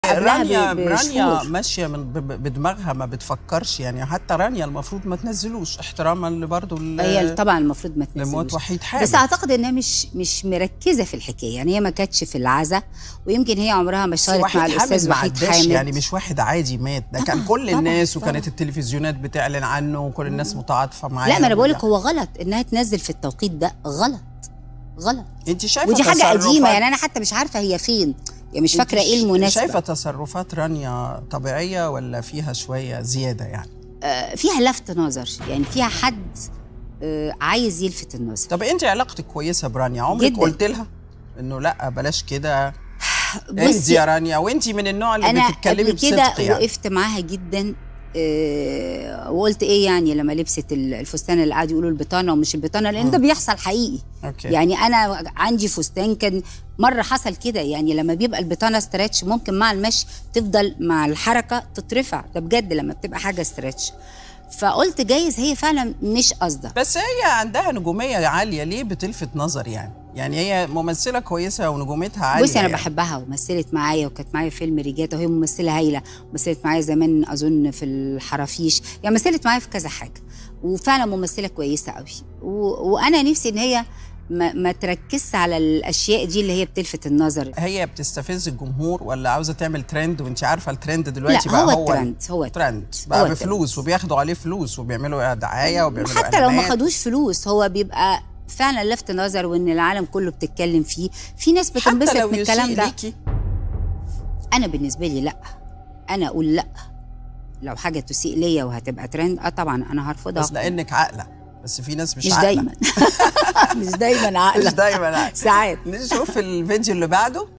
قبلها رانيا ب- رانيا بشهور. ماشيه من ب- ب- بدماغها ما بتفكرش يعني حتى رانيا المفروض ما تنزلوش احتراما لبرضه هي طبعا المفروض ما لموت تنزلوش وحيد حامد بس اعتقد انها مش مش مركزه في الحكايه يعني هي ما كانتش في العزا ويمكن هي عمرها ما بس اشتغلت وحيد مع الاستاذ حامد ما وحيد عداش حامد يعني مش واحد عادي مات ده كان طبعاً، كل طبعاً، الناس طبعاً. وكانت التلفزيونات بتعلن عنه وكل الناس متعاطفه معاه لا ما انا بقول لك وبتاع. هو غلط انها تنزل في التوقيت ده غلط غلط انت شايفه ودي حاجه تصرفات- قديمه يعني انا حتى مش عارفه هي فين يعني مش انت فاكره ايه ش- المناسبه شايفه تصرفات رانيا طبيعيه ولا فيها شويه زياده يعني آه، فيها لفت نظر يعني فيها حد آه، عايز يلفت النظر طب انت علاقتك كويسه برانيا عمرك جداً. قلت لها انه لا بلاش كده اهدي بصي يا رانيا وانت من النوع اللي انا بتتكلمي قبل كده بصدق يعني وقفت معاها جدا آه، وقلت ايه يعني لما لبست ال- الفستان اللي قعدوا يقولوا البطانه ومش البطانه لان ده بيحصل حقيقي اوكي يعني انا عندي فستان كان مره حصل كده يعني لما بيبقى البطانه ستريتش ممكن مع المشي تفضل مع الحركه تترفع ده بجد لما بتبقى حاجه ستريتش فقلت جايز هي فعلا مش قصده بس هي عندها نجوميه عاليه ليه بتلفت نظر يعني يعني هي ممثله كويسه ونجوميتها عاليه بصي انا يعني. بحبها ومثلت معايا وكانت معايا فيلم ريجاتا وهي ممثله هايله مثلت معايا زمان اظن في الحرافيش يعني مثلت معايا في كذا حاجه وفعلا ممثله كويسه قوي و... وانا نفسي ان هي ما, ما تركزش على الاشياء دي اللي هي بتلفت النظر هي بتستفز الجمهور ولا عاوزه تعمل ترند وانت عارفه الترند دلوقتي لا بقى هو هو الترند هو الترند. ترند هو بقى الترند. بفلوس وبياخدوا عليه فلوس وبيعملوا دعايه وبيعملوا حتى لو ما إعلانات. خدوش فلوس هو بيبقى فعلا لفت نظر وان العالم كله بتتكلم فيه في ناس بتنبسط حتى لو من الكلام يسيء ده ليكي انا بالنسبه لي لا انا اقول لا لو حاجه تسيء ليا وهتبقى ترند اه طبعا انا هرفضها بس لانك عاقله بس في ناس مش, مش عاقله دايما مش دايما عاقله مش دايما عاقله ساعات نشوف الفيديو اللي بعده